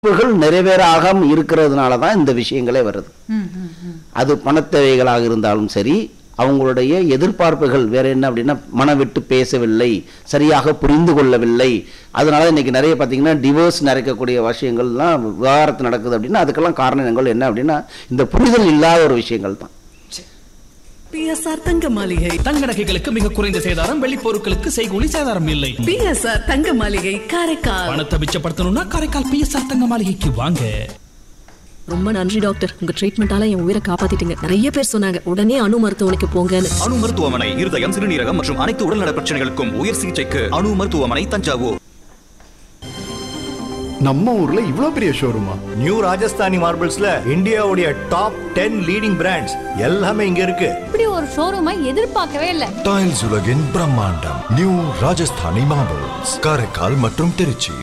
எதிர்ப்புகள் நிறைவேறாகாம இருக்கிறதுனால தான் இந்த விஷயங்களே வருது ம், ம், ம். அது பணத்தேவைகளாக இருந்தாலும் சரி அவங்களுடைய எதிர்பார்ப்புகள் வேற என்ன அப்படின்னா மனம் விட்டு பேசவில்லை சரியாக புரிந்து கொள்ளவில்லை அதனால இன்னைக்கு நிறைய பார்த்தீங்கன்னா டிவோர்ஸ் நடக்கக்கூடிய விஷயங்கள்லாம் விவாகரத்து நடக்குது அப்படின்னா அதுக்கெல்லாம் காரணங்கள் என்ன அப்படின்னா இந்த புரிதல் இல்லாத ஒரு விஷயங்கள் தான் பிஎஸ்ஆர் தங்க மாளிகை தங்க நகைகளுக்கு மிக குறைந்த சேதாரம் வெள்ளி பொருட்களுக்கு செய்கூலி சேதாரம் இல்லை பிஎஸ்ஆர் தங்க மாளிகை காரைக்கால் பணத்தை மிச்சப்படுத்தணும்னா காரைக்கால் பிஎஸ்ஆர் தங்க மாளிகைக்கு வாங்க ரொம்ப நன்றி டாக்டர் உங்க ட்ரீட்மெண்டால என் உயிரை காப்பாத்திட்டீங்க நிறைய பேர் சொன்னாங்க உடனே அணு மருத்துவமனைக்கு போங்கன்னு அணு மருத்துவமனை இருதயம் சிறுநீரகம் மற்றும் அனைத்து உடல்நல பிரச்சனைகளுக்கும் உயர் சிகிச்சைக்கு அணு மருத்துவமனை தஞ்சாவூர் நம்ம ஊர்ல இவ்ளோ பெரிய ஷோரூமா நியூ ராஜஸ்தானி மார்பிள்ஸ்ல இந்தியாவுடைய டாப் டென் லீடிங் பிராண்ட்ஸ் எல்லாமே இங்க இருக்கு இப்படி ஒரு ஷோரூமை எதிர்பார்க்கவே இல்லை டைல்ஸ் உலகின் பிரம்மாண்டம் நியூ ராஜஸ்தானி மார்பிள்ஸ் காரைக்கால் மற்றும் திருச்சி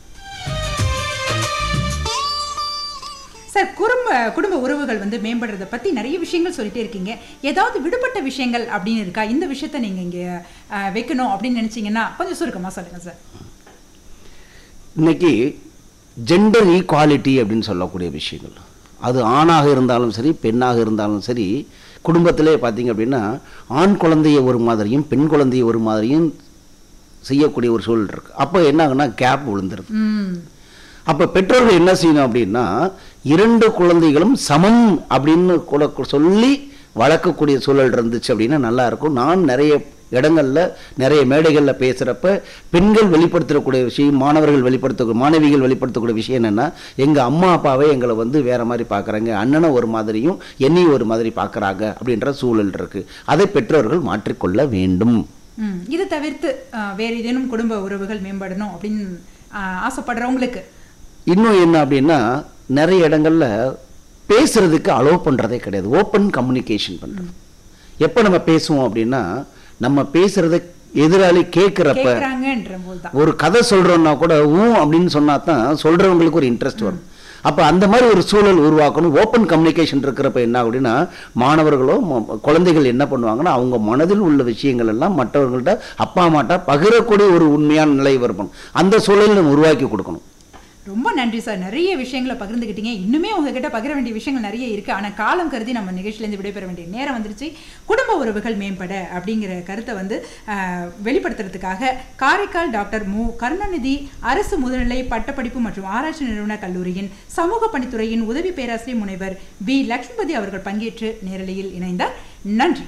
சார் குடும்ப குடும்ப உறவுகள் வந்து மேம்படுறத பத்தி நிறைய விஷயங்கள் சொல்லிட்டே இருக்கீங்க ஏதாவது விடுபட்ட விஷயங்கள் அப்படின்னு இருக்கா இந்த விஷயத்த நீங்க இங்க அஹ், வைக்கணும் அப்படின்னு நினைச்சீங்கன்னா கொஞ்சம் சுருக்கமா சொல்லுங்க சார் இன்னைக்கு ஜெண்டர் ஈக்குவாலிட்டி அப்படின்னு சொல்லக்கூடிய விஷயங்கள் அது ஆணாக இருந்தாலும் சரி பெண்ணாக இருந்தாலும் சரி குடும்பத்திலே பார்த்தீங்க அப்படின்னா ஆண் குழந்தைய ஒரு மாதிரியும் பெண் குழந்தைய ஒரு மாதிரியும் செய்யக்கூடிய ஒரு சூழல் இருக்கு அப்போ என்ன ஆகுனா கேப் விழுந்துருது ம் அப்போ பெற்றோர்கள் என்ன செய்யணும் அப்படின்னா இரண்டு குழந்தைகளும் சமம் அப்படின்னு கூட சொல்லி வளர்க்கக்கூடிய சூழல் இருந்துச்சு அப்படின்னா நல்லா இருக்கும் நான் நிறைய இடங்கள்ல நிறைய மேடைகளில் பேசுகிறப்ப பெண்கள் வெளிப்படுத்தக்கூடிய விஷயம் மாணவர்கள் வெளிப்படுத்த மாணவிகள் வெளிப்படுத்தக்கூடிய விஷயம் என்னென்னா எங்கள் அம்மா அப்பாவே எங்களை வந்து வேற மாதிரி பார்க்குறாங்க அண்ணனை ஒரு மாதிரியும் என்னையும் ஒரு மாதிரி பார்க்குறாங்க அப்படின்ற சூழல் இருக்கு அதை பெற்றோர்கள் மாற்றிக்கொள்ள வேண்டும் ம் இதை தவிர்த்து அஹ், வேற ஏதேனும் குடும்ப உறவுகள் மேம்படணும் அப்படின்னு அஹ், ஆசைப்படுறவங்களுக்கு இன்னும் என்ன அப்படின்னா நிறைய இடங்கள்ல பேசுறதுக்கு அலோவ் பண்றதே கிடையாது ஓப்பன் கம்யூனிகேஷன் பண்றது எப்போ நம்ம பேசுவோம் அப்படின்னா நம்ம பேசுறத எதிராளி கேட்குறப்ப கேட்குறாங்கன்ற போது தான் ஒரு கதை சொல்றோம்னா கூட ஊ அப்படின்னு சொன்னா தான் சொல்றவங்களுக்கு ஒரு இன்ட்ரெஸ்ட் வரும் அப்ப அந்த மாதிரி ஒரு சூழல் உருவாக்கணும் ஓப்பன் கம்யூனிகேஷன் இருக்கிறப்ப என்ன ஆகும் அப்படின்னா மாணவர்களோ ம- குழந்தைகள் என்ன பண்ணுவாங்கன்னா அவங்க மனதில் உள்ள விஷயங்கள் எல்லாம் மற்றவர்கள்ட்ட அப்பா அம்மாட்ட பகிரக்கூடிய ஒரு உண்மையான நிலை வரணும் அந்த சூழலை நம்ம உருவாக்கி கொடுக்கணும் ரொம்ப நன்றி சார் நிறைய விஷயங்களை பகிர்ந்துக்கிட்டீங்க இன்னுமே உங்ககிட்ட பகிர வேண்டிய விஷயங்கள் நிறைய இருக்கு ஆனா காலம் கருதி நம்ம நிகழ்ச்சியிலேருந்து விடைபெற வேண்டிய நேரம் வந்துருச்சு குடும்ப உறவுகள் மேம்பட அப்படிங்கிற கருத்தை வந்து ஆஹ், வெளிப்படுத்துறதுக்காக காரைக்கால் டாக்டர் மு கருணாநிதி அரசு முதுநிலை பட்டப்படிப்பு மற்றும் ஆராய்ச்சி நிறுவன கல்லூரியின் சமூக பணித்துறையின் உதவி பேராசிரியர் முனைவர் பி லட்சுமிபதி அவர்கள் பங்கேற்று நேரலையில் இணைந்தார் நன்றி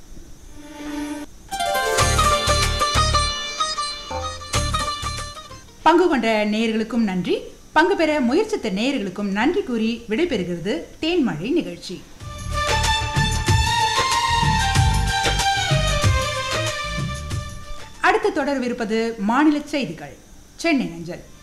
பங்கு கொண்ட நேயர்களுக்கும் நன்றி பங்கு பெற முயற்சித்த நேயர்களுக்கும் நன்றி கூறி விடைபெறுகிறது தேன்மழை நிகழ்ச்சி அடுத்து தொடரவிருப்பது மாநில செய்திகள் சென்னை அஞ்சல்